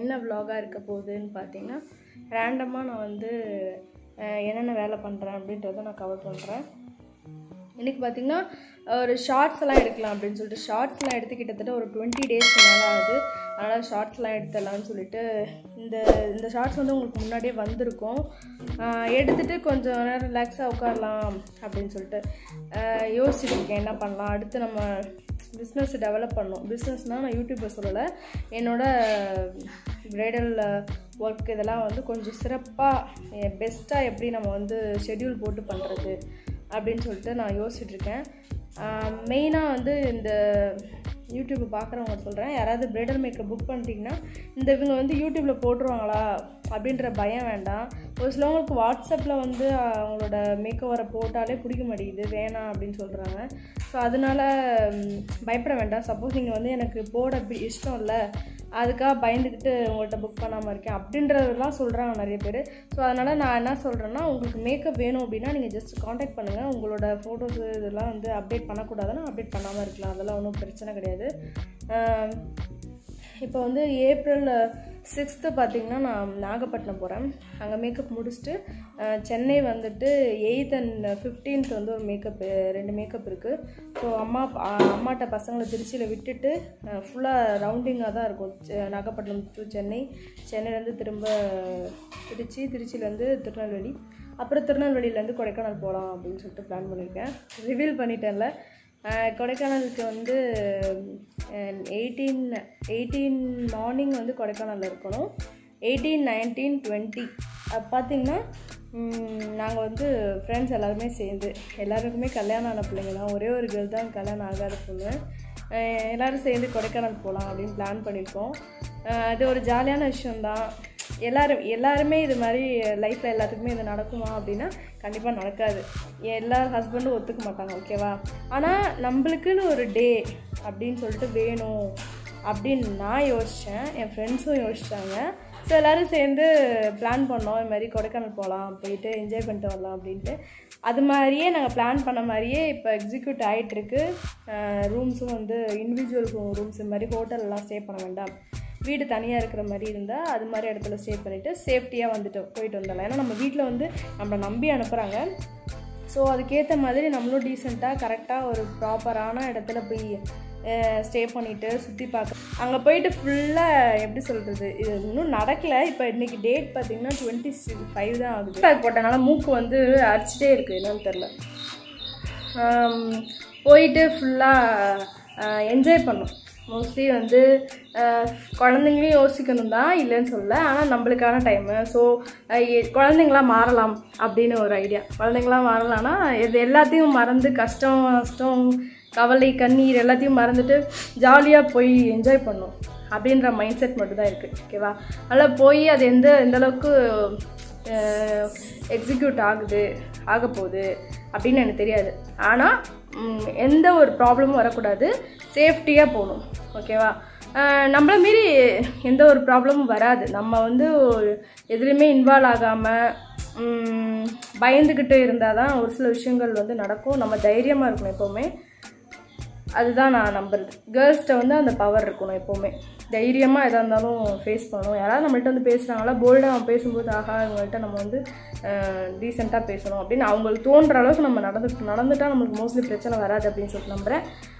என்ன vlog-ஆ இருக்க போகுதுன்னு பார்த்தீங்கன்னா ரேண்டமாக நான் வந்து அஹ், என்னென்ன வேலை பண்ணுறேன் அப்படின்றத நான் கவர் பண்ணுறேன் இன்றைக்கி பார்த்தீங்கன்னா ஒரு ஷார்ட்ஸ் எல்லாம் எடுக்கலாம் அப்படின்னு சொல்லிட்டு ஷார்ட்ஸ்லாம் எடுத்து கிட்டத்தட்ட ஒரு டுவெண்ட்டி டேஸ்க்கு மேலே ஆகுது அதனால் ஷார்ட்ஸ்லாம் எடுத்துடலாம்னு சொல்லிட்டு இந்த இந்த ஷார்ட்ஸ் வந்து உங்களுக்கு முன்னாடியே வந்திருக்கும் ஆஹ் எடுத்துட்டு கொஞ்சம் நேரம் ரிலாக்ஸாக உட்காரலாம் அப்படின்னு சொல்லிட்டு ஆஹ் யோசிச்சுட்டு இருக்கேன் என்ன பண்ணலாம் அடுத்து நம்ம பிஸ்னஸ் டெவலப் பண்ணணும் பிஸ்னஸ்னால் நான் யூடியூப்பில் சொல்லலை என்னோட ப்ரைடல் ஒர்க் இதெல்லாம் வந்து கொஞ்சம் சிறப்பாக பெஸ்ட்டாக எப்படி நம்ம வந்து ஷெட்யூல் போட்டு பண்ணுறது அப்படின்னு சொல்லிட்டு நான் யோசிச்சுட்டு இருக்கேன் மெயினாக வந்து இந்த யூடியூப்பை பார்க்குறவங்க சொல்கிறேன் யாராவது பிரைடல் மேக்கப் புக் பண்ணிட்டீங்கன்னா இந்த இவங்க வந்து யூடியூப்பில் போட்டுருவாங்களா அப்படின்ற பயம் வேண்டாம் ஒரு சிலவங்களுக்கு வாட்ஸ்அப்பில் வந்து அவங்களோட மேக்கவரை போட்டாலே பிடிக்க மாட்டேங்குது வேணாம் அப்படின்னு சொல்கிறாங்க ஸோ அதனால ம், பயப்பட வேண்டாம் சப்போஸ் நீங்கள் வந்து எனக்கு போட பி- இஷ்டம் இல்லை அதுக்காக பயந்துக்கிட்டு உங்கள்கிட்ட புக் பண்ணாமல் இருக்கேன் அப்படின்றதெல்லாம் சொல்கிறாங்க நிறைய பேர் ஸோ அதனால் நான் என்ன சொல்கிறேன்னா உங்களுக்கு மேக்கப் வேணும் அப்படின்னா நீங்கள் ஜஸ்ட் காண்டாக்ட் பண்ணுங்கள் உங்களோட ஃபோட்டோஸ் இதெல்லாம் வந்து அப்டேட் பண்ணக்கூடாதுன்னா அப்டேட் பண்ணாமல் இருக்கலாம் அதெல்லாம் ஒன்றும் பிரச்சனை கிடையாது ஆம், இப்போ வந்து ஏப்ரல் சிக்ஸ்த்து பார்த்தீங்கன்னா நான் நாகப்பட்டினம் போகிறேன் அங்கே மேக்கப் முடிச்சுட்டு அஹ், சென்னை வந்துட்டு எயித் அண்ட் ஃபிஃப்டீன்த் வந்து ஒரு மேக்கப் ரெண்டு மேக்கப் இருக்குது ஸோ அம்மா அ- அம்மாட்ட பசங்களை திருச்சியில் விட்டுட்டு ஃபுல்லாக ரவுண்டிங்காக தான் இருக்கும் செ- நாகப்பட்டினம் டு சென்னை சென்னையிலேருந்து திரும்ப திருச்சி திருச்சியிலேருந்து திருநெல்வேலி அப்புறம் திருநெல்வேலியிலேருந்து கொடைக்கானல் போகலாம் அப்படின்னு சொல்லிட்டு பிளான் பண்ணியிருக்கேன் ரிவீல் பண்ணிட்டேன்ல அஹ் கொடைக்கானலுக்கு வந்து எயிட்டீன் எயிட்டீன் மார்னிங் வந்து கொடைக்கானலில் இருக்கணும் எயிட்டீன் நைன்டீன் டுவெண்ட்டி அது பார்த்திங்கன்னா நாங்கள் வந்து ஃப்ரெண்ட்ஸ் எல்லாருமே சேர்ந்து எல்லாருக்குமே கல்யாணம் ஆன பிள்ளைங்க தான் ஒரே ஒரு கேர்ள் தான் கல்யாணம் ஆகாத பொண்ணு அஹ் எல்லாரும் சேர்ந்து கொடைக்கானல் போகலாம் அப்படின்னு பிளான் பண்ணியிருக்கோம் அஹ் அது ஒரு ஜாலியான விஷயந்தான் எல்லாரும் எல்லாருமே இது மாதிரி லைஃப்பில் எல்லாத்துக்குமே இது நடக்குமா அப்படின்னா கண்டிப்பாக நடக்காது எல்லா ஹஸ்பண்டும் ஒத்துக்க மாட்டாங்க ஓகேவா ஆனால் நம்மளுக்குன்னு ஒரு டே அப்படின்னு சொல்லிட்டு வேணும் அப்படின்னு நான் யோசித்தேன் என் ஃப்ரெண்ட்ஸும் யோசிச்சாங்க ஸோ எல்லோரும் சேர்ந்து பிளான் பண்ணோம் இது மாதிரி கொடைக்கானல் போகலாம் போயிட்டு என்ஜாய் பண்ணிட்டு வரலாம் அப்படின்ட்டு அது மாதிரியே நாங்கள் பிளான் பண்ண மாதிரியே இப்போ எக்ஸிக்யூட் ஆகிட்டுருக்கு ரூம்ஸும் வந்து இண்டிவிஜுவல் ரூம்ஸ் இந்த மாதிரி ஹோட்டல்லாம் ஸ்டே பண்ண வேண்டாம் வீடு தனியாக இருக்கிற மாதிரி இருந்தால் அது மாதிரி இடத்துல ஸ்டே பண்ணிவிட்டு சேஃப்டியாக வந்துட்டு போயிட்டு வந்துடலாம் ஏன்னா நம்ம வீட்டில் வந்து நம்மளை நம்பி அனுப்புகிறாங்க ஸோ அதுக்கேற்ற மாதிரி நம்மளும் டீசெண்டாக கரெக்டாக ஒரு ப்ராப்பரான இடத்துல போய் ஸ்டே பண்ணிவிட்டு சுற்றி பார்க்க அங்கே போயிட்டு ஃபுல்லாக எப்படி சொல்கிறது இது இன்னும் நடக்கலை இப்போ இன்றைக்கி டேட் பார்த்தீங்கன்னா டுவெண்ட்டி சிக்ஸ் ஃபைவ் தான் ஆகுது பேக் போட்டனால மூக்கு வந்து அடிச்சிட்டே இருக்குது என்னன்னு தெரில ஆம், போயிட்டு ஃபுல்லாக என்ஜாய் பண்ணோம் மோஸ்ட்லி வந்து அஹ், குழந்தைங்களையும் யோசிக்கணும் தான் இல்லைன்னு சொல்ல ஆனால் நம்மளுக்கான டைமு ஸோ குழந்தைங்களாம் மாறலாம் அப்படின்னு ஒரு ஐடியா குழந்தைங்களாம் மாறலாம்னா இது எல்லாத்தையும் மறந்து கஷ்டம் நஷ்டம் கவலை கண்ணீர் எல்லாத்தையும் மறந்துட்டு ஜாலியாக போய் என்ஜாய் பண்ணோம் அப்படின்ற மைண்ட் செட் மட்டும் தான் இருக்குது ஓகேவா அதனால் போய் அது எந்த எந்த அளவுக்கு எக்ஸிக்யூட் ஆகுது ஆக போகுது அப்படின்னு எனக்கு தெரியாது ஆனால் ம், எந்த ஒரு ப்ராப்ளமும் வரக்கூடாது சேஃப்டியாக போகணும் ஓகேவா அஹ், நம்மள மீறி எந்த ஒரு ப்ராப்ளமும் வராது நம்ம வந்து எதுலேயுமே இன்வால்வ் ஆகாமல் பயந்துக்கிட்டு இருந்தால் தான் ஒரு சில விஷயங்கள் வந்து நடக்கும் நம்ம தைரியமாக இருக்கணும் எப்போவுமே அதுதான் நான் நம்புறது கேர்ள்ஸ்கிட்ட வந்து அந்த பவர் இருக்கணும் எப்போவுமே தைரியமாக எதாக இருந்தாலும் ஃபேஸ் பண்ணணும் யாராவது நம்மள்ட்ட வந்து பேசுகிறாங்களா போல்டாக அவன் பேசும்போது ஆஹா இவங்கள்ட்ட நம்ம வந்து டீசெண்டாக பேசணும் அப்படின்னு அவங்களுக்கு தோன்ற அளவுக்கு நம்ம நடந்து நடந்துட்டால் நம்மளுக்கு மோஸ்ட்லி பிரச்சனை வராது அப்படின்னு சொல்லிட்டு நம்புகிறேன்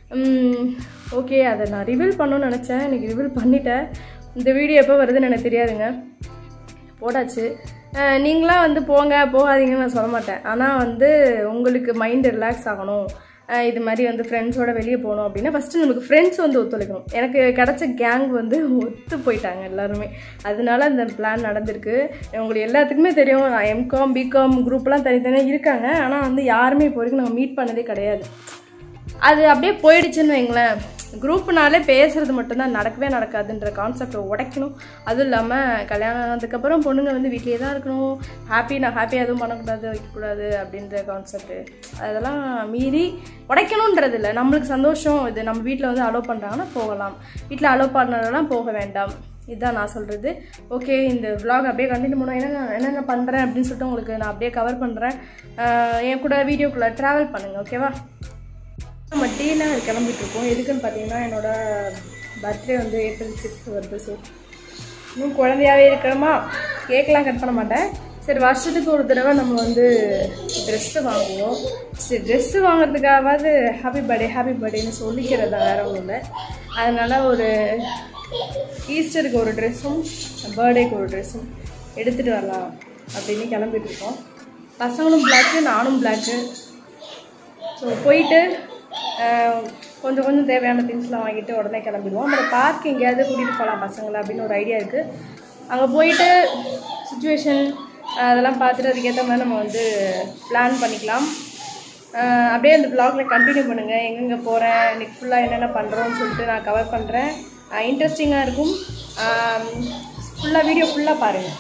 ஓகே அதை நான் ரிவீல் பண்ணணும்னு நினச்சேன் இன்னைக்கு ரிவீல் பண்ணிட்டேன் இந்த வீடியோ எப்போ வருதுன்னு எனக்கு தெரியாதுங்க போட்டாச்சு அஹ் நீங்களாம் வந்து போங்க போகாதீங்கன்னு நான் சொல்ல மாட்டேன் ஆனால் வந்து உங்களுக்கு மைண்ட் ரிலாக்ஸ் ஆகணும் அஹ் இது மாதிரி வந்து ஃப்ரெண்ட்ஸோட வெளியே போகணும் அப்படின்னா ஃபஸ்ட்டு நமக்கு ஃப்ரெண்ட்ஸ் வந்து ஒத்துழைக்கணும் எனக்கு கிடச்ச கேங் வந்து ஒத்து போயிட்டாங்க எல்லாருமே அதனால இந்த பிளான் நடந்திருக்கு உங்களுக்கு எல்லாத்துக்குமே தெரியும் நான் எம்காம் பிகாம் குரூப்லாம் தனித்தனியாக இருக்காங்க ஆனால் வந்து யாருமே இப்போ வரைக்கும் நாங்கள் மீட் பண்ணதே கிடையாது அது அப்படியே போயிடுச்சுன்னு வைங்களேன் குரூப்னாலே பேசுறது மட்டும்தான் நடக்கவே நடக்காதுன்ற கான்செப்டை உடைக்கணும் அதுவும் இல்லாமல் கல்யாணம் ஆனதுக்கப்புறம் பொண்ணுங்க வந்து வீட்லேயே தான் இருக்கணும் ஹாப்பி நான் ஹாப்பியாக எதுவும் பண்ணக்கூடாது வைக்கக்கூடாது அப்படின்ற கான்செப்ட்டு அதெல்லாம் மீறி உடைக்கணுன்றது இல்லை நம்மளுக்கு சந்தோஷம் இது நம்ம வீட்டில் வந்து அலோவ் பண்ணுறாங்கன்னா போகலாம் வீட்டில் அலோவ் பண்ணலாம் போக வேண்டாம் இதுதான் நான் சொல்கிறது ஓகே இந்த vlog அப்படியே கண்டினியூ பண்ணுவோம் என்னென்ன என்னென்ன பண்ணுறேன் அப்படின்னு சொல்லிட்டு உங்களுக்கு நான் அப்படியே கவர் பண்ணுறேன் என் கூட வீடியோக்குள்ளே ட்ராவல் பண்ணுங்கள் ஓகேவா நம்ம டீ நகர் கிளம்பிட்டு இருக்கோம் எதுக்குன்னு பார்த்தீங்கன்னா என்னோட பர்த்டே வந்து ஏப்ரல் சிக்ஸ்த் வருது ஸோ இன்னும் குழந்தையாவே இருக்கணுமா கேக்கெலாம் கட் பண்ண மாட்டேன் சரி வருஷத்துக்கு ஒரு தடவை நம்ம வந்து ட்ரெஸ்ஸு வாங்குவோம் சரி ட்ரெஸ்ஸு வாங்குறதுக்காகவாது ஹாப்பி பர்த்டே ஹாப்பி பர்த்டேன்னு சொல்லிக்கிறதா வேற ஒன்றும் இல்லை அதனால ஒரு ஈஸ்டருக்கு ஒரு ட்ரெஸ்ஸும் பர்த்டேக்கு ஒரு ட்ரெஸ்ஸும் எடுத்துகிட்டு வரலாம் அப்படின்னு கிளம்பிட்டு இருக்கோம் பசங்களும் பிளாக்கு நானும் பிளாக்கு ஸோ போயிட்டு ஆஹ், கொஞ்சம் கொஞ்சம் தேவையான திங்ஸ்லாம் வாங்கிட்டு உடனே கிளம்பிடுவோம் அப்புறம் பார்க் எங்கேயாவது கூட்டிகிட்டு போகலாம் பசங்களை அப்படின்னு ஒரு ஐடியா இருக்குது அங்கே போயிட்டு சுச்சுவேஷன் அதெல்லாம் பார்த்துட்டு அதுக்கேற்ற மாதிரி நம்ம வந்து பிளான் பண்ணிக்கலாம் ஆஹ், அப்படியே அந்த ப்ளாகில் கண்டினியூ பண்ணுங்கள் எங்கெங்கே போகிறேன் இன்னைக்கு ஃபுல்லாக என்னென்ன பண்ணுறோன்னு சொல்லிட்டு நான் கவர் பண்ணுறேன் இன்ட்ரெஸ்டிங்காக இருக்கும் ஃபுல்லாக வீடியோ ஃபுல்லாக பாருங்கள்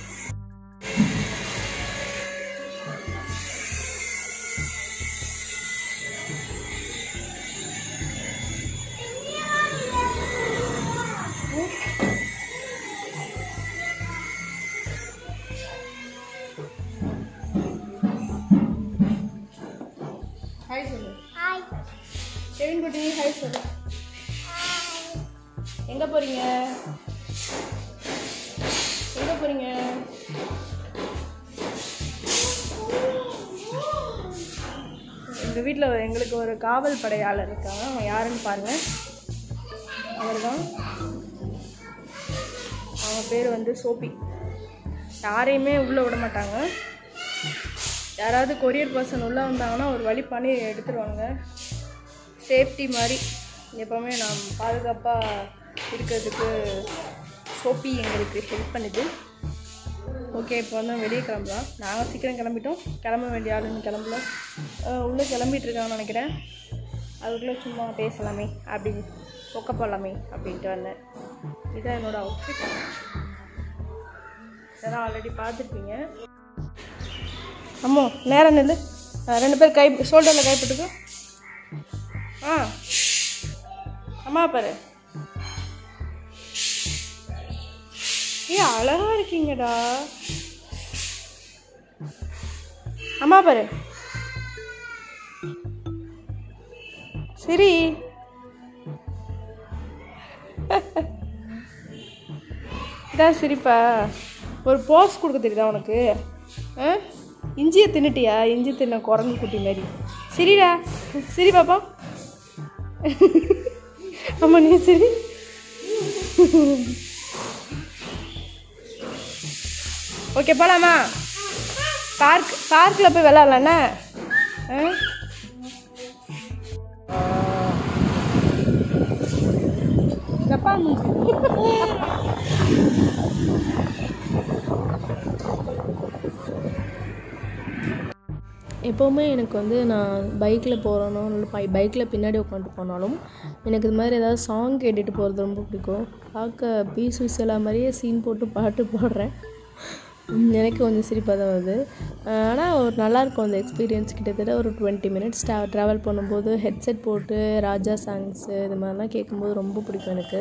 ஹாய் சொல்லு ஹாய் கெவின் குட்டி ஹாய் சொல்லு எங்கே போகிறீங்க எங்கே போகிறீங்க எங்கள் வீட்டில் எங்களுக்கு ஒரு காவல் படையாளர் இருக்காங்க அவன் யாருன்னு பாருங்கள் அவர் தான் அவன் பேர் வந்து சோபி யாரையுமே உள்ளே விட மாட்டாங்க யாராவது கொரியர் பர்சன் உள்ளே வந்தாங்கன்னா ஒரு வழி பண்ணி எடுத்துருவாங்க சேஃப்டி மாதிரி எப்போவுமே நாம் பாதுகாப்பாக இருக்கிறதுக்கு சோப்பி எங்களுக்கு ஹெல்ப் பண்ணுது ஓகே இப்போ வந்து வெளியே கிளம்பலாம் நாங்கள் சீக்கிரம் கிளம்பிட்டோம் கிளம்ப வேண்டிய ஆளுன்னு கிளம்பல அஹ் உள்ளே கிளம்பிட்டு இருக்காங்கன்னு நினைக்கிறேன் அதுக்குள்ளே சும்மா பேசலாமே அப்படி ஒக்க போகலாமே அப்படின்ட்டு வந்தேன் இதான் என்னோடய அவுட்ஃபிட் இதெல்லாம் ஆல்ரெடி பார்த்துருப்பீங்க அம்மோ நேரம் நில்லு அஹ் ரெண்டு பேர் கை ஷோல்டரில் கை போட்டுக்கோ ஆ அம்மா பாரு ஏ அழகா இருக்கீங்கடா அம்மா பாரு சரி இதான் சிரிப்பா ஒரு போஸ் கொடுக்க தெரியுதா உனக்கு ஆ இஞ்சியை தின்னுட்டியா இஞ்சி தின்ன குரங்கு குட்டி மாதிரி சரிடா சரி பாப்பா ஆமா நீ சரி ஓகே போலாமா பார்க் பார்க்கில் போய் விளாட்லாண்ணே ஆ ஜப்பான் எப்போவுமே எனக்கு வந்து நான் பைக்கில் போகிறனோ இல்லை பை பைக்கில் பின்னாடி உட்காந்துட்டு போனாலும் எனக்கு இது மாதிரி ஏதாவது சாங் கேட்டுட்டு போகிறது ரொம்ப பிடிக்கும் பார்க்க பீஸ் விசலா மாதிரியே சீன் போட்டு பாட்டு பாடுறேன் உம், எனக்கு கொஞ்சம் சிரிப்பாக தான் வருது ஆனால் ஒரு நல்லாயிருக்கும் அந்த எக்ஸ்பீரியன்ஸ் கிட்டத்தட்ட ஒரு டுவெண்ட்டி மினிட்ஸ் ட்ரா ட்ராவல் பண்ணும்போது ஹெட்செட் போட்டு ராஜா சாங்ஸு இது மாதிரிலாம் கேட்கும்போது ரொம்ப பிடிக்கும் எனக்கு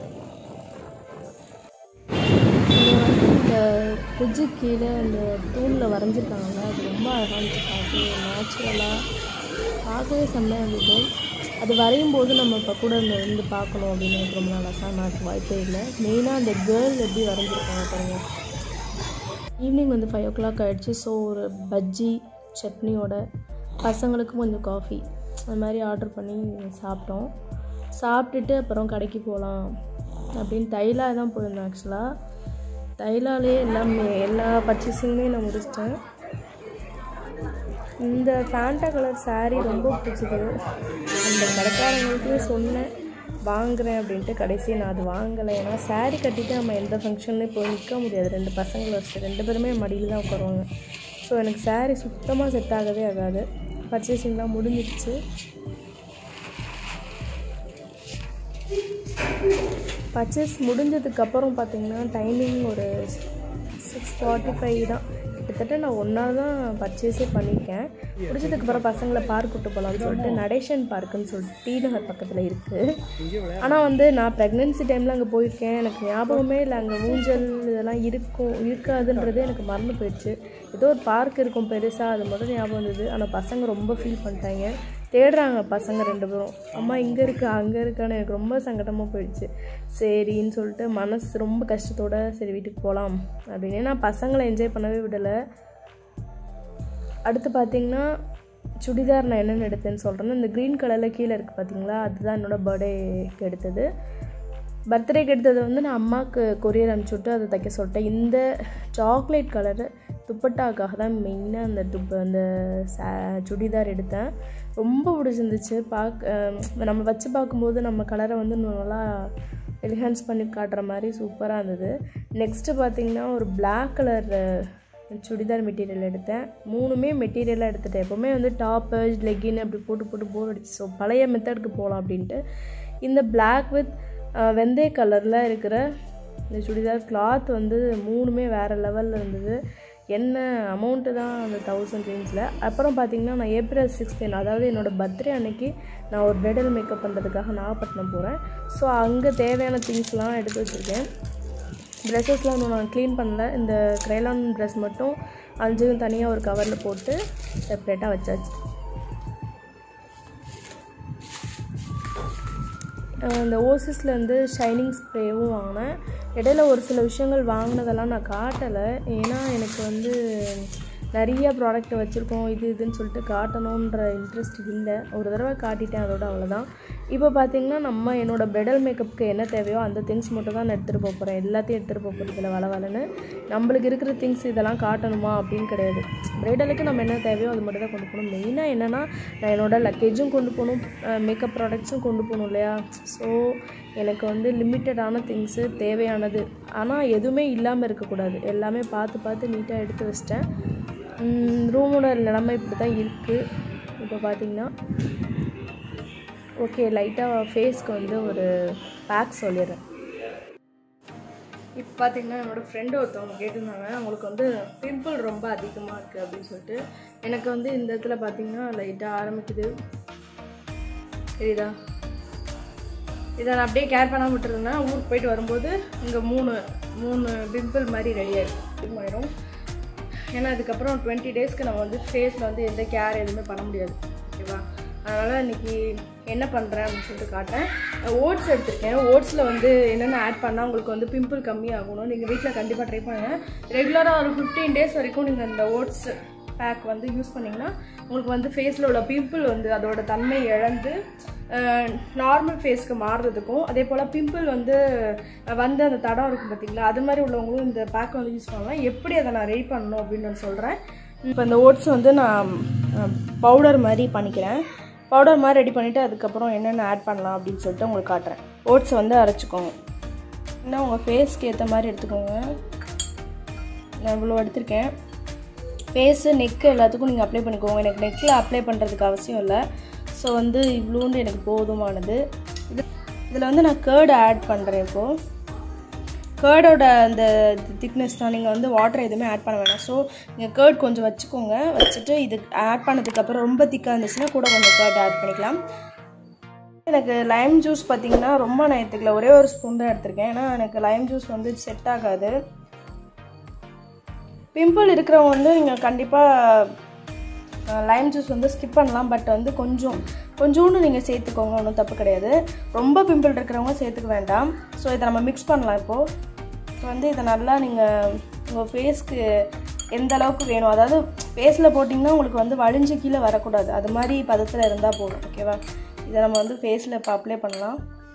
இந்த ஃப்ரிட்ஜு கீழே அந்த தூணில் வரைஞ்சிருக்காங்க அது ரொம்ப அழகாக இருந்துச்சு பார்த்து நேச்சுரலாக பார்க்கவே செம்மையாக இருந்தது அது வரையும் போது நம்ம இப்போ கூட இந்த இருந்து பார்க்கணும் அப்படின்னு எனக்கு ரொம்ப நாள் ஆசை ஆனால் அதுக்கு வாய்ப்பே இல்லை மெயினாக அந்த கேர்ள் எப்படி வரைஞ்சிருக்காங்க பாருங்க ஈவினிங் வந்து ஃபைவ் ஓ கிளாக் ஆகிடுச்சு ஸோ ஒரு பஜ்ஜி சட்னியோட பசங்களுக்கும் கொஞ்சம் காஃபி அது மாதிரி ஆர்டர் பண்ணி சாப்பிட்டோம் சாப்பிட்டுட்டு அப்புறம் கடைக்கு போகலாம் அப்படின்னு தைலா தான் போயிருந்தோம் ஆக்சுவலாக தைலாலே எல்லாமே எல்லா பர்ச்சேஸிங்குமே நான் முடிச்சிட்டேன் இந்த ஃபேண்டா கலர் saree ரொம்ப பிடிச்சிது அந்த கடைக்காரங்களுக்கு சொன்னேன் வாங்குறேன் அப்படின்ட்டு கடைசி நான் அது வாங்கலை ஏன்னா saree கட்டிட்டு நம்ம எந்த ஃபங்க்ஷன்லையும் போய் நிற்க முடியாது ரெண்டு பசங்களை வச்சுட்டு ரெண்டு பேருமே மடியில் தான் உட்காருவாங்க ஸோ எனக்கு saree சுத்தமாக செட் ஆகவே ஆகாது பர்ச்சேசிங்லாம் முடிஞ்சிடுச்சு பர்ச்சேஸ் முடிஞ்சதுக்கப்புறம் பார்த்தீங்கன்னா டைமிங் ஒரு சிக்ஸ் ஃபார்ட்டி ஃபைவ் தான் கிட்டத்தட்ட நான் ஒன்றா தான் பர்ச்சேஸே பண்ணியிருக்கேன் முடிச்சதுக்கப்புறம் பசங்களை பார்க் கூட்டு போகலான்னு சொல்லிட்டு நடேஷன் பார்க்குன்னு சொல்லிட்டு டி நகர் பக்கத்தில் இருக்குது ஆனால் வந்து நான் ப்ரெக்னென்சி டைமில் அங்கே போயிருக்கேன் எனக்கு ஞாபகமே இல்லை அங்கே ஊஞ்சல் இதெல்லாம் இருக்கும் இருக்காதுன்றதே எனக்கு மறந்து போயிடுச்சு ஏதோ ஒரு பார்க் இருக்கும் பெருசாக அது மட்டும் ஞாபகம் வந்தது ஆனால் பசங்க ரொம்ப ஃபீல் பண்ணிட்டாங்க தேடுறாங்க பசங்க ரெண்டு பேரும் அம்மா இங்கே இருக்கா அங்கே இருக்கான்னு எனக்கு ரொம்ப சங்கடமாக போயிடுச்சு சரின்னு சொல்லிட்டு மனசு ரொம்ப கஷ்டத்தோட சரி வீட்டுக்கு போகலாம் அப்படின்னு நான் பசங்களை என்ஜாய் பண்ணவே விடலை அடுத்து பார்த்தீங்கன்னா சுடிதார் நான் என்னென்னு எடுத்தேன்னு சொல்கிறேன்னா இந்த க்ரீன் கலரில் கீழே இருக்குது பார்த்தீங்களா அதுதான் என்னோடய பர்த்டேக்கு எடுத்தது பர்த்டேக்கு எடுத்தது வந்து நான் அம்மாவுக்கு கொரியர் அனுப்பிச்சுட்டு அதை தைக்க சொல்லிட்டேன் இந்த சாக்லேட் கலரு துப்பட்டாக்காக தான் மெயினாக அந்த துப்ப அந்த சா சுடிதார் எடுத்தேன் ரொம்ப பிடிச்சிருந்துச்சு பார்க்க நம்ம வச்சு பார்க்கும்போது நம்ம கலரை வந்து இன்னும் நல்லா எலிஹான்ஸ் பண்ணி காட்டுற மாதிரி சூப்பராக இருந்தது நெக்ஸ்ட்டு பார்த்தீங்கன்னா ஒரு பிளாக் கலர் சுடிதார் மெட்டீரியல் எடுத்தேன் மூணுமே மெட்டீரியலாக எடுத்துட்டேன் எப்போவுமே வந்து டாப்பு லெக்கின் அப்படி போட்டு போட்டு போர் அடிச்சு ஸோ பழைய மெத்தடுக்கு போகலாம் அப்படின்ட்டு இந்த பிளாக் வித் வெந்தய கலரில் இருக்கிற இந்த சுடிதார் கிளாத் வந்து மூணுமே வேறு லெவலில் இருந்தது என்ன அமௌண்ட்டு தான் அந்த தௌசண்ட் ரேஞ்சில் அப்புறம் பார்த்திங்கன்னா நான் ஏப்ரல் சிக்ஸ்டீன் அதாவது என்னோடய பர்த்டே அன்னைக்கு நான் ஒரு பிரைடல் மேக்கப் பண்ணுறதுக்காக நாகப்பட்டினம் போகிறேன் ஸோ அங்கே தேவையான திங்ஸ்லாம் எடுத்து வச்சுருக்கேன் ட்ரெஸ்ஸஸ்லாம் இன்னும் நான் க்ளீன் பண்ணல இந்த க்ரைலான் ட்ரெஸ் மட்டும் அஞ்சையும் தனியாக ஒரு கவரில் போட்டு செப்ரேட்டாக வச்சாச்சு இந்த ஓசிஸில் வந்து ஷைனிங் ஸ்ப்ரேவும் வாங்கினேன் இடையில ஒரு சில விஷயங்கள் வாங்கினதெல்லாம் நான் காட்டலை ஏன்னா எனக்கு வந்து நிறைய ப்ராடக்ட் வச்சுருக்கோம் இது இதுன்னு சொல்லிட்டு காட்டணுன்ற இன்ட்ரெஸ்ட் இல்லை ஒரு தடவை காட்டிட்டேன் அதோட அவ்வளோதான் இப்போ பார்த்தீங்கன்னா நம்ம என்னோடய பிரைடல் மேக்கப்புக்கு என்ன தேவையோ அந்த திங்ஸ் மட்டும் தான் நான் எடுத்துகிட்டு போக போகிறேன் எல்லாத்தையும் எடுத்துகிட்டு போக போகிறது இல்லை வள வளன்னு நம்மளுக்கு இருக்கிற திங்ஸ் இதெல்லாம் காட்டணுமா அப்படின்னு கிடையாது பிரைடலுக்கு நம்ம என்ன தேவையோ அது மட்டும் தான் கொண்டு போகணும் மெயினாக என்னென்னா நான் என்னோடய லக்கேஜும் கொண்டு போகணும் மேக்கப் ப்ராடக்ட்ஸும் கொண்டு போகணும் இல்லையா ஸோ எனக்கு வந்து லிமிட்டடான திங்ஸு தேவையானது ஆனால் எதுவுமே இல்லாமல் இருக்கக்கூடாது எல்லாமே பார்த்து பார்த்து நீட்டாக எடுத்து வச்சிட்டேன் ரூமோட நிலமை இப்படி தான் இருக்குது இப்போ பார்த்தீங்கன்னா ஓகே லைட்டாக ஃபேஸ்க்கு வந்து ஒரு பேக் சொல்லிடுறேன் இப்போ பார்த்தீங்கன்னா என்னோடய ஃப்ரெண்டு ஒருத்தவங்க கேட்டிருந்தாங்க அவங்களுக்கு வந்து பிம்பிள் ரொம்ப அதிகமாக இருக்குது அப்படின்னு சொல்லிட்டு எனக்கு வந்து இந்த இடத்துல பார்த்தீங்கன்னா லைட்டாக ஆரம்பிக்குது தெரியுதா இதை நான் அப்படியே கேர் பண்ணாமல் விட்டுருந்தேன் ஊருக்கு போயிட்டு வரும்போது இங்கே மூணு மூணு பிம்பிள் மாதிரி ரெடி ஆகிடும் ஆயிரும் ஏன்னா அதுக்கப்புறம் டுவெண்ட்டி டேஸ்க்கு நம்ம வந்து ஃபேஸில் வந்து எந்த கேர் எதுவுமே பண்ண முடியாது ஓகேவா அதனால் இன்றைக்கி என்ன பண்ணுறேன் அப்படின்னு சொல்லிட்டு காட்டேன் ஓட்ஸ் எடுத்திருக்கேன் ஓட்ஸில் வந்து என்னென்ன ஆட் பண்ணால் உங்களுக்கு வந்து பிம்பிள் கம்மியாகணும் நீங்கள் வீட்டில் கண்டிப்பாக ட்ரை பண்ணுங்கள் ரெகுலராக ஒரு ஃபிஃப்டீன் டேஸ் வரைக்கும் நீங்கள் அந்த ஓட்ஸ் பேக் வந்து யூஸ் பண்ணிங்கன்னா உங்களுக்கு வந்து ஃபேஸில் உள்ள பிம்பிள் வந்து அதோட தன்மை இழந்து நார்மல் ஃபேஸ்க்கு மாறுறதுக்கும் அதே போல் பிம்பிள் வந்து வந்து அந்த தடம் இருக்கும் பார்த்தீங்களா அது மாதிரி உள்ளவங்களும் இந்த பேக் வந்து யூஸ் பண்ணலாம் எப்படி அதை நான் ரெடி பண்ணணும் அப்படின்னு நான் சொல்கிறேன் இப்போ இந்த ஓட்ஸ் வந்து நான் பவுடர் மாதிரி பண்ணிக்கிறேன் பவுடர் மாதிரி ரெடி பண்ணிவிட்டு அதுக்கப்புறம் என்னென்ன ஆட் பண்ணலாம் அப்படின்னு சொல்லிட்டு உங்களுக்கு காட்டுறேன் ஓட்ஸை வந்து அரைச்சிக்கோங்க இன்னும் உங்கள் ஃபேஸ்க்கு ஏற்ற மாதிரி எடுத்துக்கோங்க நான் இவ்வளோ எடுத்திருக்கேன் ஃபேஸு நெக்கு எல்லாத்துக்கும் நீங்கள் அப்ளை பண்ணிக்கோங்க எனக்கு நெக்கில் அப்ளை பண்ணுறதுக்கு அவசியம் இல்லை ஸோ வந்து இவ்வளோண்டு எனக்கு போதுமானது இது இதில் வந்து நான் கேர்டு ஆட் பண்ணுறேன் இப்போது கேர்டோட அந்த திக்னஸ் தான் நீங்கள் வந்து வாட்டர் எதுவுமே ஆட் பண்ண வேணாம் ஸோ நீங்கள் கேர்ட் கொஞ்சம் வச்சுக்கோங்க வச்சுட்டு இது ஆட் பண்ணதுக்கப்புறம் ரொம்ப திக்காக இருந்துச்சுன்னா கூட கொஞ்சம் கேர்ட் ஆட் பண்ணிக்கலாம் எனக்கு லைம் ஜூஸ் பார்த்தீங்கன்னா ரொம்ப நான் எடுத்துக்கல ஒரே ஒரு ஸ்பூன் தான் எடுத்திருக்கேன் ஏன்னா எனக்கு லைம் ஜூஸ் வந்து செட் ஆகாது பிம்பிள் இருக்கிறவங்க வந்து நீங்கள் கண்டிப்பாக லைம் ஜூஸ் வந்து ஸ்கிப் பண்ணலாம் பட் வந்து கொஞ்சம் கொஞ்சோண்டு நீங்கள் சேர்த்துக்கோங்க ஒன்றும் தப்பு கிடையாது ரொம்ப பிம்பிள் இருக்கிறவங்க சேர்த்துக்க வேண்டாம் ஸோ இதை நம்ம மிக்ஸ் பண்ணலாம் இப்போது இப்போ வந்து இதை நல்லா நீங்கள் உங்கள் ஃபேஸ்க்கு எந்த அளவுக்கு வேணும் அதாவது ஃபேஸில் போட்டிங்கன்னா உங்களுக்கு வந்து வழிஞ்சு கீழே வரக்கூடாது அது மாதிரி பதத்தில் இருந்தால் போதும் ஓகேவா இதை நம்ம வந்து ஃபேஸில் இப்போ அப்ளை பண்ணலாம்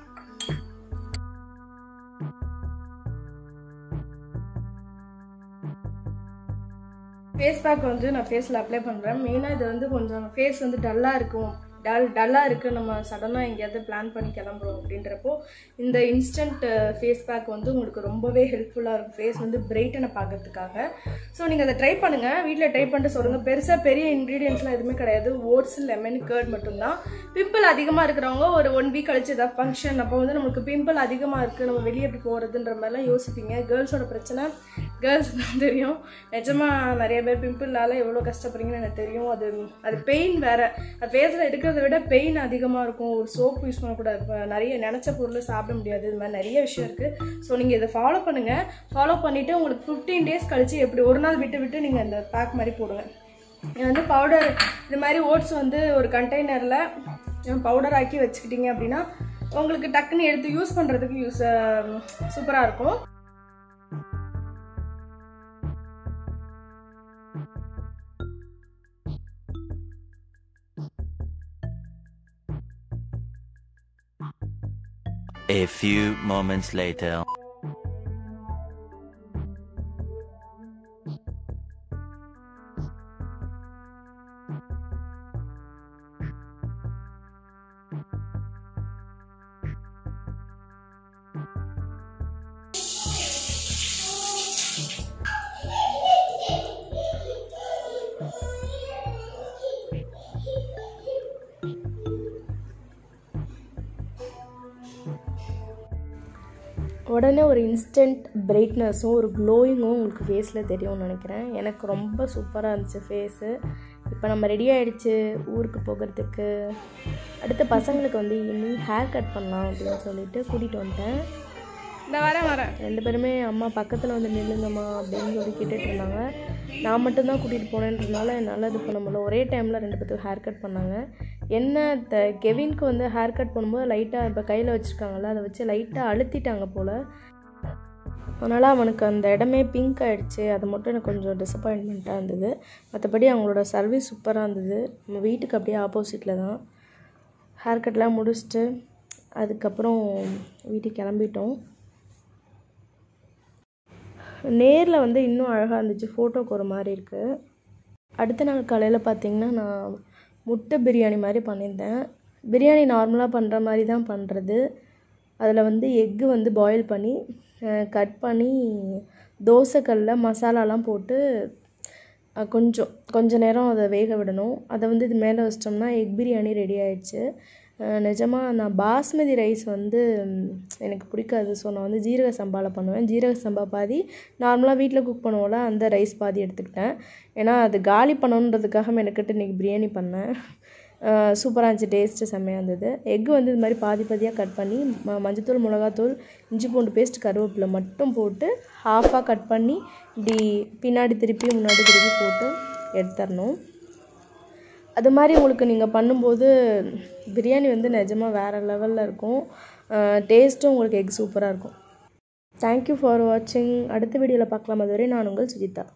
ஃபேஸ் பேக் வந்து நான் ஃபேஸில் அப்ளை பண்ணுறேன் மெயினாக இது வந்து கொஞ்சம் ஃபேஸ் வந்து டல்லாக இருக்கும் டல் டல்லாக இருக்குது நம்ம சடனாக எங்கேயாவது பிளான் பண்ணி கிளம்புறோம் அப்படின்றப்போ இந்த இன்ஸ்டன்ட் ஃபேஸ் பேக் வந்து உங்களுக்கு ரொம்பவே ஹெல்ப்ஃபுல்லாக இருக்கும் ஃபேஸ் வந்து பிரைட்டனை பார்க்கறதுக்காக ஸோ நீங்கள் அதை ட்ரை பண்ணுங்கள் வீட்டில் ட்ரை பண்ணிட்டு சொல்லுங்கள் பெருசாக பெரிய இன்க்ரீடியன்ஸ்லாம் எதுவுமே கிடையாது ஓட்ஸ் லெமன் கேர்ட் மட்டும்தான் பிம்பிள் அதிகமாக இருக்கிறவங்க ஒரு ஒன் வீக் கழிச்சு ஏதாவது ஃபங்க்ஷன் அப்போ வந்து நமக்கு பிம்பிள் அதிகமாக இருக்குது நம்ம வெளியே எப்படி போகிறதுன்ற மாதிரிலாம் யோசிப்பீங்க கேர்ள்ஸோட பிரச்சனை கேர்ள்ஸ் தான் தெரியும் நிஜமாக நிறைய பேர் பிம்பிள்னால எவ்வளோ கஷ்டப்படுறீங்கன்னு எனக்கு தெரியும் அது அது பெயின் வேறு அது ஃபேஸில் எடுக்கிறத விட பெயின் அதிகமாக இருக்கும் ஒரு சோப் யூஸ் பண்ணக்கூடாது இப்போ நிறைய நினச்ச பொருள் சாப்பிட முடியாது இது மாதிரி நிறைய விஷயம் இருக்குது ஸோ நீங்கள் இதை ஃபாலோ பண்ணுங்கள் ஃபாலோ பண்ணிவிட்டு உங்களுக்கு ஃபிஃப்டீன் டேஸ் கழிச்சு எப்படி ஒரு நாள் விட்டு விட்டு நீங்கள் இந்த பேக் மாதிரி போடுங்க இது வந்து பவுடர் இது மாதிரி ஓட்ஸ் வந்து ஒரு கண்டெய்னரில் பவுடர் ஆக்கி வச்சுக்கிட்டீங்க அப்படின்னா உங்களுக்கு டக்குன்னு எடுத்து யூஸ் பண்ணுறதுக்கு யூஸ் சூப்பராக இருக்கும் A few moments later. உடனே ஒரு இன்ஸ்டன்ட் பிரைட்னஸும் ஒரு க்ளோயிங்கும் உங்களுக்கு ஃபேஸில் தெரியும்னு நினைக்கிறேன் எனக்கு ரொம்ப சூப்பராக இருந்துச்சு ஃபேஸு இப்போ நம்ம ரெடி ஆகிடுச்சு ஊருக்கு போகிறதுக்கு அடுத்த பசங்களுக்கு வந்து ஈவினிங் ஹேர் கட் பண்ணலாம் அப்படின்னு சொல்லிட்டு கூட்டிகிட்டு வந்துட்டேன் இந்த வரேன் வரேன் ரெண்டு பேருமே அம்மா பக்கத்தில் வந்து நில்லுங்கம்மா அப்படின்னு சொல்லி கேட்டுட்டு இருந்தாங்க நான் மட்டும்தான் கூட்டிகிட்டு போனேன்றதுனால என்னால் இது பண்ண முடியல ஒரே டைமில் ரெண்டு பேத்துக்கு ஹேர் கட் பண்ணாங்க என்ன த கெவின்க்கு வந்து ஹேர் கட் பண்ணும்போது லைட்டாக இப்போ கையில் வச்சுருக்காங்கல்ல அதை வச்சு லைட்டாக அழுத்திட்டாங்க போல் அதனால் அவனுக்கு அந்த இடமே பிங்க் ஆகிடுச்சு அது மட்டும் எனக்கு கொஞ்சம் டிசப்பாயின்மெண்ட்டாக இருந்தது மற்றபடி அவங்களோட சர்வீஸ் சூப்பராக இருந்தது நம்ம வீட்டுக்கு அப்படியே ஆப்போசிட்டில் தான் ஹேர் கட்லாம் முடிச்சுட்டு அதுக்கப்புறம் வீட்டுக்கு கிளம்பிட்டோம் நேரில் வந்து இன்னும் அழகாக இருந்துச்சு ஃபோட்டோக்கு ஒரு மாதிரி இருக்குது அடுத்த நாள் காலையில் பார்த்தீங்கன்னா நான் முட்டை பிரியாணி மாதிரி பண்ணியிருந்தேன் பிரியாணி நார்மலாக பண்ணுற மாதிரி தான் பண்ணுறது அதில் வந்து எக்கு வந்து பாயில் பண்ணி கட் பண்ணி தோசைக்கல்லில் மசாலாலாம் போட்டு அஹ், கொஞ்சம் கொஞ்ச நேரம் அதை வேக விடணும் அதை வந்து இது மேலே வச்சிட்டோம்னா எக் பிரியாணி ரெடி ஆயிடுச்சு நிஜமாக நான் பாஸ்மதி ரைஸ் வந்து ம், எனக்கு பிடிக்காது ஸோ நான் வந்து ஜீரக சம்பாவில் பண்ணுவேன் ஜீரக சம்பா பாதி நார்மலாக வீட்டில் குக் பண்ணுவோம்ல அந்த ரைஸ் பாதி எடுத்துக்கிட்டேன் ஏன்னா அது காலி பண்ணணுன்றதுக்காக மெனக்கிட்டு இன்றைக்கி பிரியாணி பண்ணேன் சூப்பராக இருந்துச்சு டேஸ்ட்டு செம்மையாக இருந்தது எக்கு வந்து இது மாதிரி பாதி பாதியாக கட் பண்ணி ம மஞ்சத்தூள் மிளகாத்தூள் இஞ்சி பூண்டு பேஸ்ட் கருவேப்பிலை மட்டும் போட்டு ஹாஃபாக கட் பண்ணி இப்படி பின்னாடி திருப்பி முன்னாடி திருப்பி போட்டு எடுத்துடணும் அது மாதிரி உங்களுக்கு நீங்கள் பண்ணும்போது பிரியாணி வந்து நிஜமாக வேறு லெவலில் இருக்கும் டேஸ்ட்டும் உங்களுக்கு எக் சூப்பராக இருக்கும் தேங்க்யூ ஃபார் வாட்சிங் அடுத்த வீடியோவில் பார்க்கலாம் அதுவரை நான் உங்கள் சுஜிதா